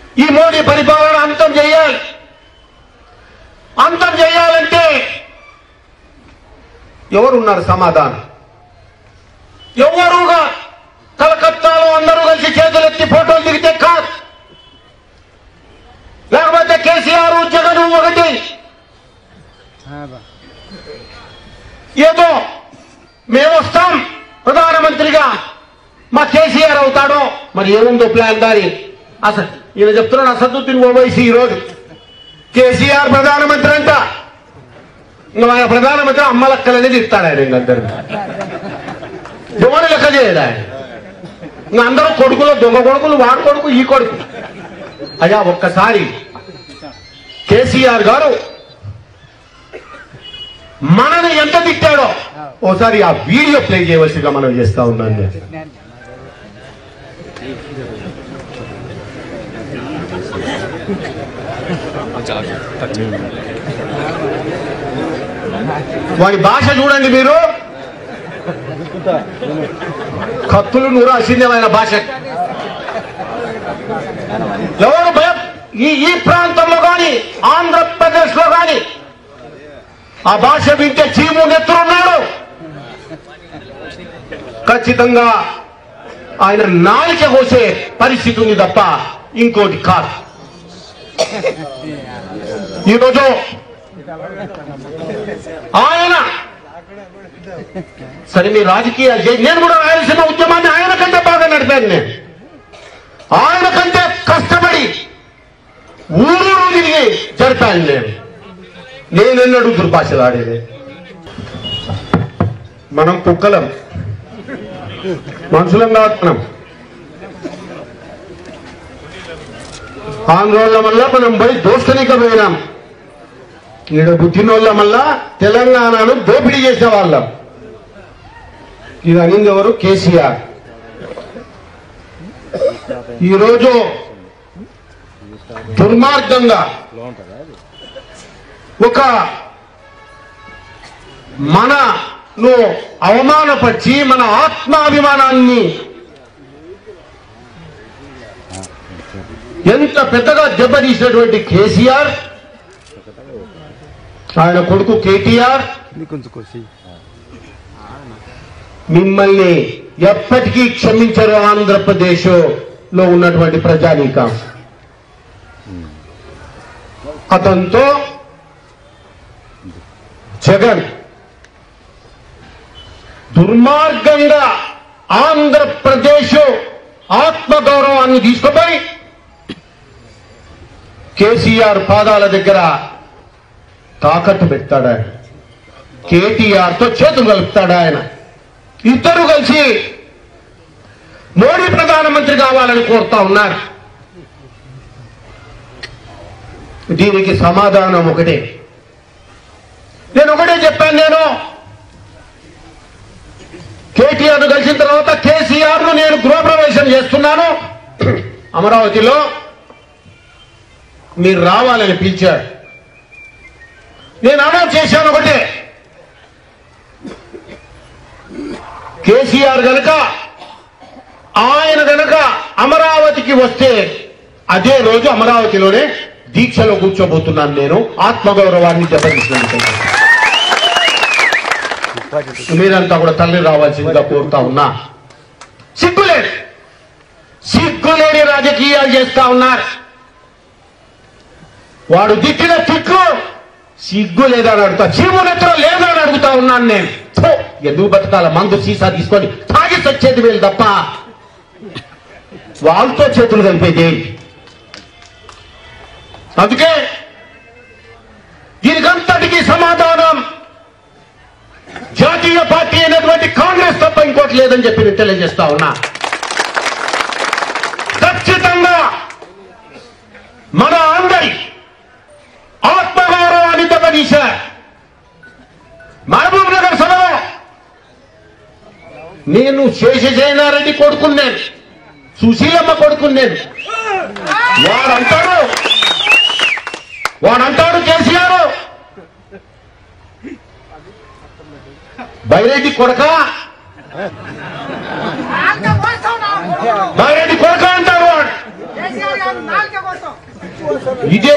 ఈ మోడీ పరిపాలన అంతం చేయాలి అంతం చేయాలంటే ఎవరున్నారు సమాధానం ఎవరుగా కలకత్తాలో అందరూ కలిసి చేతులెత్తి ఫోటోలు దిగితే కాదు లేకపోతే కేసీఆర్ జగన్ ఒకటి ఏదో మేము వస్తాం ప్రధానమంత్రిగా మా కేసీఆర్ అవుతాడో మరి ఏముందో ప్లాన్ దారి అసలు ఈయన చెప్తున్నాడు అసదుద్దీన్ ఓవైసీ ఈరోజు కేసీఆర్ ప్రధానమంత్రి అంట ఇంకా ఆయన ప్రధానమంత్రి అమ్మలక్కలనేది ఇస్తాడు ఆయన ఇంకందరు దొంగ లెక్క చేయడు ఆయన ఇంకా అందరూ కొడుకులు దొంగ కొడుకులు వాడు కొడుకు ఈ కొడుకు అయ్యా ఒక్కసారి కేసీఆర్ గారు మనని ఎంత తిట్టాడో ఓసారి ఆ వీడియో ప్లే చేయవలసిగా మనం చేస్తా ఉన్నాను నేను. వాడి భాష చూడండి మీరు కత్తులు నూరు అసిందేమైన భాష ఎవరు భయం ఈ ఈ ప్రాంతంలో కానీ ఆంధ్రప్రదేశ్ లో కానీ ఆ భాష వింటే చీము నెత్తురున్నాడు ఖచ్చితంగా ఆయన నాలిక కోసే పరిస్థితి ఉంది తప్ప ఇంకోటి కాదు ఈరోజు ఆయన సరే మీ రాజకీయాలు చేయి నేను కూడా రాయలసీమ ఉద్యమాన్ని ఆయన కంటే బాగా నడిపాను నేను ఆయన కంటే కష్టపడి ఊరూరు తిరిగి జరిపాను నేను నేనెన్నడూ దుర్భాషలు ఆడేది మనం కుక్కలం మనుషులం కాదు మనం ఆంధ్రోళ్ళ వల్ల మనం పోయి దోసుకనిక పోయినాం ఈడ పుట్టినోళ్ళ వల్ల తెలంగాణను దోపిడీ చేసే వాళ్ళం ఇది అనింది ఎవరు కేసీఆర్ ఈరోజు దుర్మార్గంగా ఒక మనను అవమానపరిచి మన ఆత్మాభిమానాన్ని ఎంత పెద్దగా దెబ్బతీసినటువంటి కేసీఆర్ ఆయన కొడుకు కేటీఆర్ కొంచెం కోసి మిమ్మల్ని ఎప్పటికీ క్షమించరు ఆంధ్రప్రదేశ్ లో ఉన్నటువంటి ప్రజానీకం అతనితో జగన్ దుర్మార్గంగా ఆంధ్రప్రదేశ్ ఆత్మగౌరవాన్ని తీసుకుపోయి కేసీఆర్ పాదాల దగ్గర తాకట్టు పెడతాడు ఆయన కేటీఆర్ తో చేతులు కలుపుతాడు ఆయన ఇద్దరు కలిసి మోడీ ప్రధానమంత్రి కావాలని కోరుతా ఉన్నారు దీనికి సమాధానం ఒకటే నేను ఒకటే చెప్పాను నేను కేటీఆర్ కలిసిన తర్వాత కేసీఆర్ ను నేను గృహప్రవేశం చేస్తున్నాను అమరావతిలో మీరు రావాలని పిలిచాడు నేను అనౌన్స్ చేశాను ఒకటే కేసీఆర్ గనక ఆయన గనక అమరావతికి వస్తే అదే రోజు అమరావతిలోనే దీక్షలో కూర్చోబోతున్నాను నేను ఆత్మగౌరవాన్ని దెబ్బతీసినందుకు మీరంతా కూడా తల్లి రావాల్సిందిగా కోరుతా ఉన్నా సిగ్గులేదు సిగ్గులేని రాజకీయాలు చేస్తా ఉన్నారు వాడు దిక్కిన తిక్కు సిగ్గు లేదని అడుగుతా చీము నెత్రం లేదని అడుగుతా ఉన్నాను నేను థు, ఎందుకు బతకాల మందు సీసా తీసుకొని తాగి సచ్చేది వీళ్ళు తప్ప వాళ్ళతో చేతులు కలిపేది అందుకే దీనికంతటికి సమాధానం జాతీయ పార్టీ అయినటువంటి కాంగ్రెస్ తప్ప ఇంకోటి లేదని చెప్పి నేను తెలియజేస్తా ఉన్నా ఖచ్చితంగా మన అందరి ఆత్మగౌరవాన్ని దెబ్బతీశారు మహబూబ్ నగర్ సభలో నేను శేషజయనారెడ్డి కొడుకున్నాను సుశీలమ్మ కొడుకున్నాను వాడంటాడు వాడంటాడు కేసీఆర్ బైరెడ్డి కొడక బైరెడ్డి కొడక అంటాడు వాడు ఇదే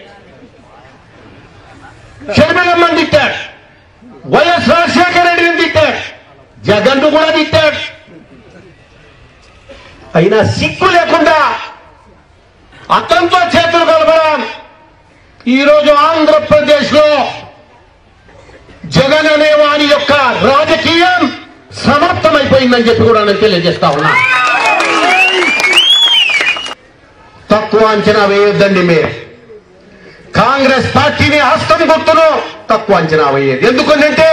షర్మిలమ్మని తిట్టాడు వైఎస్ రాజశేఖర రెడ్డిని తిట్టాడు జగన్ కూడా తిట్టాడు అయినా సిక్కు లేకుండా అతనితో చేతులు కలపడం ఈరోజు ఆంధ్రప్రదేశ్ లో జగన్ అనే వారి యొక్క రాజకీయం సమాప్తమైపోయిందని చెప్పి కూడా నేను తెలియజేస్తా ఉన్నా తక్కువ అంచనా వేయొద్దండి మీరు కాంగ్రెస్ పార్టీని హస్తం గుర్తును తక్కువ అంచనా వేయదు ఎందుకంటే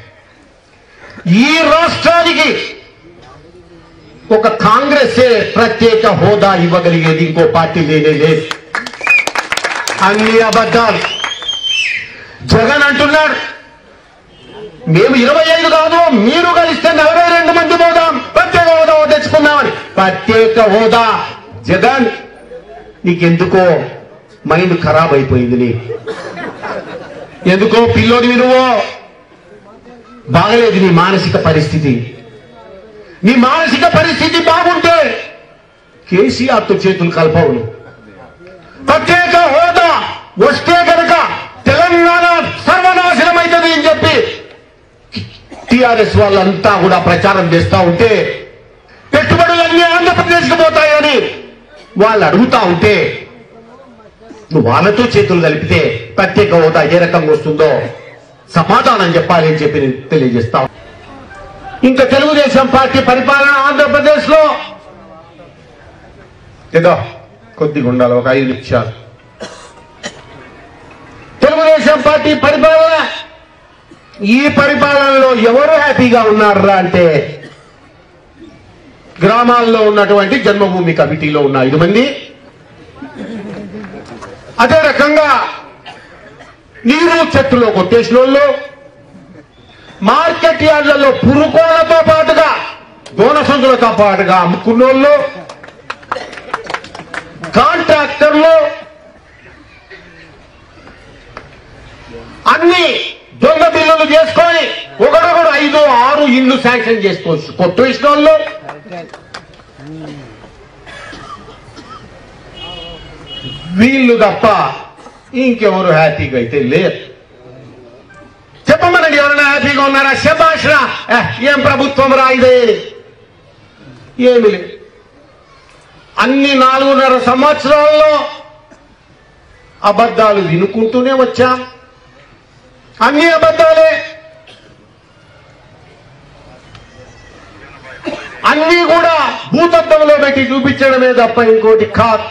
ఈ రాష్ట్రానికి ఒక కాంగ్రెస్ ప్రత్యేక హోదా ఇవ్వగలిగేది ఇంకో పార్టీ లేనే లేదు అన్ని అబద్ధాలు జగన్ అంటున్నాడు మేము ఇరవై ఐదు కాదు మీరు కలిస్తే నలభై రెండు మంది పోదాం ప్రత్యేక హోదా తెచ్చుకుందామని ప్రత్యేక హోదా జగన్ నీకెందుకో మైండ్ ఖరాబ్ అయిపోయింది నీ ఎందుకో పిల్లోని నువ్వు బాగలేదు నీ మానసిక పరిస్థితి నీ మానసిక పరిస్థితి బాగుంటే కేసీఆర్తో చేతులు కలపవు నువ్వు. ప్రత్యేక హోదా వస్తే కనుక తెలంగాణ సర్వనాశనం అవుతుంది అని చెప్పి టిఆర్ఎస్ వాళ్ళంతా కూడా ప్రచారం చేస్తా ఉంటే పెట్టుబడులన్నీ ఆంధ్రప్రదేశ్కి పోతాయని వాళ్ళు అడుగుతా ఉంటే నువ్వు వాళ్ళతో చేతులు కలిపితే ప్రత్యేక హోదా ఏ రకంగా వస్తుందో సమాధానం చెప్పాలి అని చెప్పి నేను తెలియజేస్తా ఉన్నా. ఇంకా తెలుగుదేశం పార్టీ పరిపాలన ఆంధ్రప్రదేశ్ లో ఏదో కొద్దిగా ఉండాలి ఒక ఐదు నిమిషాలు తెలుగుదేశం పార్టీ పరిపాలన ఈ పరిపాలనలో ఎవరు హ్యాపీగా ఉన్నారా అంటే గ్రామాల్లో ఉన్నటువంటి జన్మభూమి కమిటీలో ఉన్న ఐదు మంది అదే రకంగా నీరు చెట్టులో కొట్టేసిన వాళ్ళు మార్కెట్ యార్డ్లలో పురుకోలతో పాటుగా దోనసందులతో పాటుగా అమ్ముకున్నోళ్ళు కాంట్రాక్టర్లు అన్ని దొంగ బిల్లులు చేసుకొని ఒకడొకడు ఐదు ఆరు ఇల్లు శాంక్షన్ చేసుకోవచ్చు కొట్టేసిన వాళ్ళు వీళ్ళు తప్ప ఇంకెవరు హ్యాపీగా అయితే లేరు చెప్పమనండి ఎవరైనా హ్యాపీగా ఉన్నారా శబాష్రా ఏం ప్రభుత్వం రా ఇదే ఏమి లేదు అన్ని నాలుగున్నర సంవత్సరాల్లో అబద్ధాలు వినుకుంటూనే వచ్చాం అన్ని అబద్ధాలే అన్ని కూడా భూతత్వంలో పెట్టి చూపించడమే తప్ప ఇంకోటి కాదు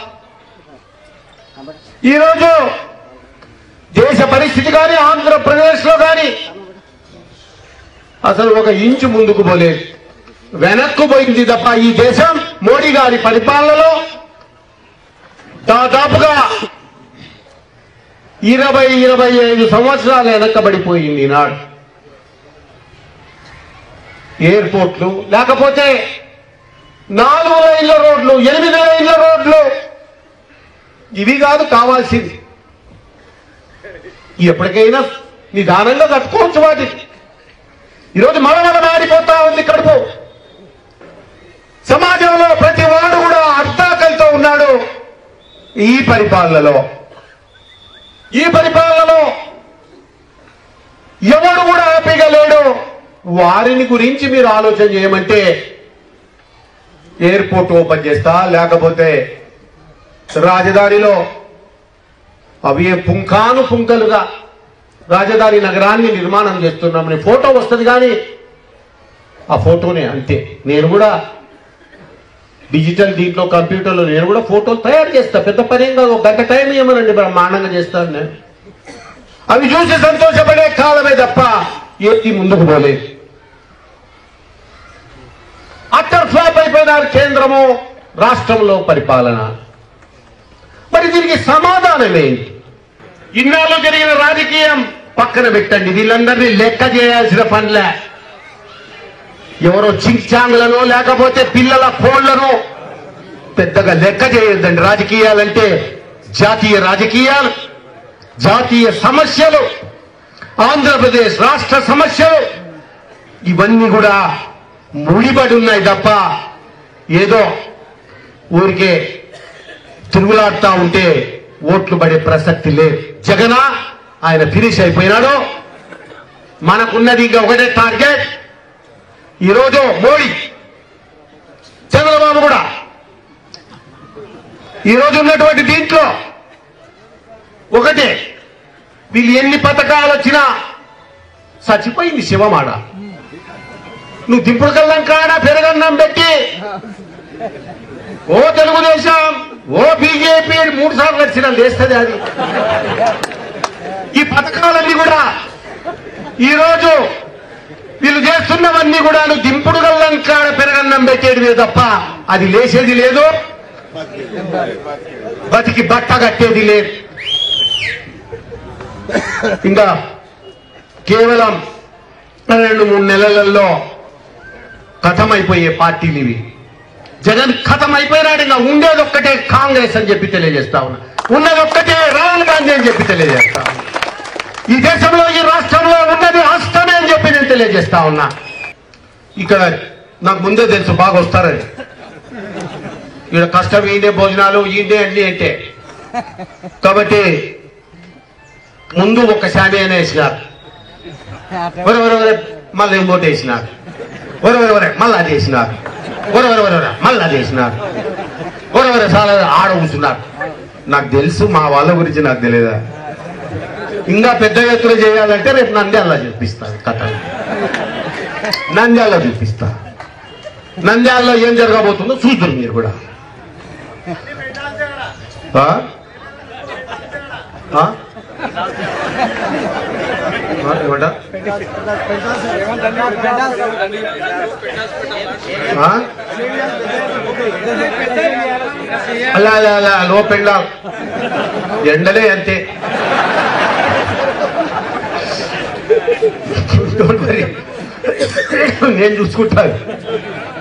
ఈరోజు దేశ పరిస్థితి కానీ ఆంధ్రప్రదేశ్ లో కానీ అసలు ఒక ఇంచు ముందుకు పోలేదు వెనక్కు పోయింది తప్ప ఈ దేశం మోడీ గారి పరిపాలనలో దాదాపుగా ఇరవై ఇరవై ఐదు సంవత్సరాలు వెనక్కబడిపోయింది ఈనాడు ఎయిర్పోర్ట్లు లేకపోతే నాలుగు లైన్ల రోడ్లు ఎనిమిది లైన్ల రోడ్లు ఇవి కాదు కావాల్సింది ఎప్పటికైనా నిదానంగా కట్టుకోవచ్చు వాటిని ఈరోజు మలమల మారిపోతా ఉంది కడుపు సమాజంలో ప్రతి వాడు కూడా అర్థాకలితో ఉన్నాడు ఈ పరిపాలనలో ఈ పరిపాలనలో ఎవడు కూడా హ్యాపీగా లేడు వారిని గురించి మీరు ఆలోచన చేయమంటే ఎయిర్పోర్ట్ ఓపెన్ చేస్తా లేకపోతే రాజధానిలో అవి ఏ పుంఖాను పుంఖలుగా రాజధాని నగరాన్ని నిర్మాణం చేస్తున్నామని ఫోటో వస్తుంది కానీ ఆ ఫోటోనే అంతే నేను కూడా డిజిటల్ దీంట్లో కంప్యూటర్లో నేను కూడా ఫోటోలు తయారు చేస్తా పెద్ద పనేం కాదు ఒక గంట టైం ఏమనండి బ్రహ్మాండంగా చేస్తాను నేను అవి చూసి సంతోషపడే కాలమే తప్ప ఏది ముందుకు పోలేదు అట్టర్ ఫ్లాప్ అయిపోయినారు కేంద్రము రాష్ట్రంలో పరిపాలన మరి దీనికి సమాధానం ఏంటి ఇన్నాళ్ళు జరిగిన రాజకీయం పక్కన పెట్టండి వీళ్ళందరినీ లెక్క చేయాల్సిన పనిలే ఎవరో చించాంగులను లేకపోతే పిల్లల కోళ్లను పెద్దగా లెక్క చేయొద్దండి రాజకీయాలంటే జాతీయ రాజకీయాలు జాతీయ సమస్యలు ఆంధ్రప్రదేశ్ రాష్ట్ర సమస్యలు ఇవన్నీ కూడా ముడిపడి ఉన్నాయి తప్ప ఏదో ఊరికే తిరుగులాడుతా ఉంటే ఓట్లు పడే ప్రసక్తి లేదు జగన ఆయన ఫినిష్ అయిపోయినాడు మనకున్నది ఇంకా ఒకటే టార్గెట్ ఈరోజు మోడీ చంద్రబాబు కూడా ఈరోజు ఉన్నటువంటి దీంట్లో ఒకటే వీళ్ళు ఎన్ని పథకాలు వచ్చినా చచ్చిపోయింది శివమాడ నువ్వు దింపుడు కల్లం కాడ పెరగన్నం పెట్టి ఓ తెలుగుదేశం ఓ బీజేపీ మూడు సార్లు వచ్చిన లేస్తుంది అది ఈ పథకాలన్నీ కూడా ఈరోజు వీళ్ళు చేస్తున్నవన్నీ కూడా నువ్వు దింపుడు గల్లం కాడ పెరగన్నం పెట్టేది తప్ప అది లేచేది లేదు బతికి బట్ట కట్టేది లేదు ఇంకా కేవలం రెండు మూడు నెలలలో కథమైపోయే పార్టీలు ఇవి జగన్ ఖతం అయిపోయినాడు ఇంకా ఉండేది ఒక్కటే కాంగ్రెస్ అని చెప్పి తెలియజేస్తా ఉన్నా ఉన్నది ఒక్కటే రాహుల్ గాంధీ అని చెప్పి తెలియజేస్తా ఉన్నా ఈ దేశంలో ఈ రాష్ట్రంలో ఉన్నది రాష్ట్రమే అని చెప్పి నేను తెలియజేస్తా ఉన్నా ఇక్కడ నాకు ముందే తెలుసు బాగా వస్తారని ఇక్కడ కష్టం ఈయనే భోజనాలు ఈయనే అన్ని అంటే కాబట్టి ముందు ఒక శాని అని వేసినారు ఒరే ఒరే ఒరే మళ్ళీ ఇంకోటి వేసినారు ఒరే ఒరే ఒరే మళ్ళీ అది వేసినారు ఒరే ఒరే ఒరే ఒరే మళ్ళీ అది వేసినారు ఒరే ఒరే చాలా ఆడ కూర్చున్నారు నాకు తెలుసు మా వాళ్ళ గురించి నాకు తెలియదా ఇంకా పెద్ద ఎత్తున చేయాలంటే రేపు నంద్యాల చూపిస్తాను కథ నంద్యాల చూపిస్తా నంద్యాలలో ఏం జరగబోతుందో చూద్దరు మీరు కూడా ఆ? ఆ? ఆ, ఏమంటా ఆ? అలా అలా అలా లో పెండా ఎండలే అంతే Don't worry. నేను చూసుకుంటాను